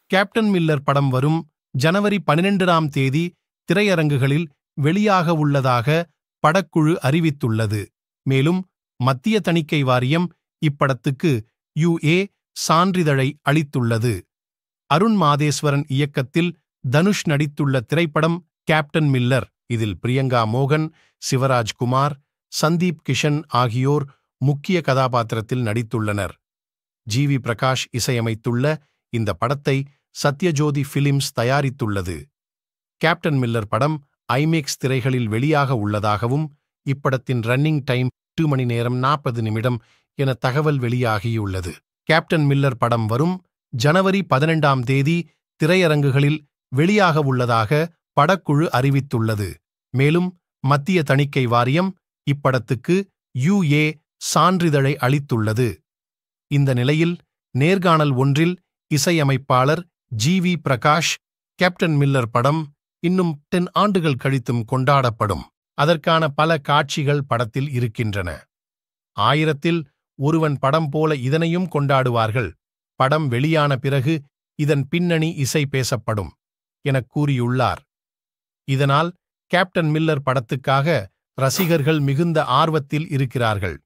captain Miller படம் வரும் ஜனவரி பனிரெண்டாம் தேதி திரையரங்குகளில் வெளியாக உள்ளதாக படக்குழு அறிவித்துள்ளது மேலும் மத்திய தணிக்கை வாரியம் இப்படத்துக்கு யுஏ சான்றிதழை அளித்துள்ளது அருண் மாதேஸ்வரன் இயக்கத்தில் தனுஷ் நடித்துள்ள திரைப்படம் கேப்டன் மில்லர் இதில் பிரியங்கா மோகன் சிவராஜ் குமார் சந்தீப் கிஷன் ஆகியோர் முக்கிய கதாபாத்திரத்தில் நடித்துள்ளனர் ஜி வி பிரகாஷ் இசையமைத்துள்ள இந்த படத்தை சத்யஜோதி பிலிம்ஸ் தயாரித்துள்ளது கேப்டன் மில்லர் படம் ஐமேக்ஸ் திரைகளில் வெளியாக உள்ளதாகவும் இப்படத்தின் ரன்னிங் டைம் எட்டு மணி நேரம் நாற்பது நிமிடம் என தகவல் வெளியாகியுள்ளது கேப்டன் மில்லர் படம் வரும் ஜனவரி பதினெண்டாம் தேதி திரையரங்குகளில் வெளியாக உள்ளதாக படக்குழு அறிவித்துள்ளது மேலும் மத்திய தணிக்கை வாரியம் இப்படத்துக்கு யுஏ சான்றிதழை அளித்துள்ளது இந்த நிலையில் நேர்காணல் ஒன்றில் இசையமைப்பாளர் G V Prakash Captain Miller படம் இன்னும் தென் ஆண்டுகள் கழித்தும் கொண்டாடப்படும் அதற்கான பல காட்சிகள் படத்தில் இருக்கின்றன ஆயிரத்தில் ஒருவன் படம் போல இதனையும் கொண்டாடுவார்கள் படம் வெளியான பிறகு இதன் பின்னணி இசை பேசப்படும் எனக் கூறியுள்ளார் இதனால் கேப்டன் மில்லர் படத்துக்காக ரசிகர்கள் மிகுந்த ஆர்வத்தில் இருக்கிறார்கள்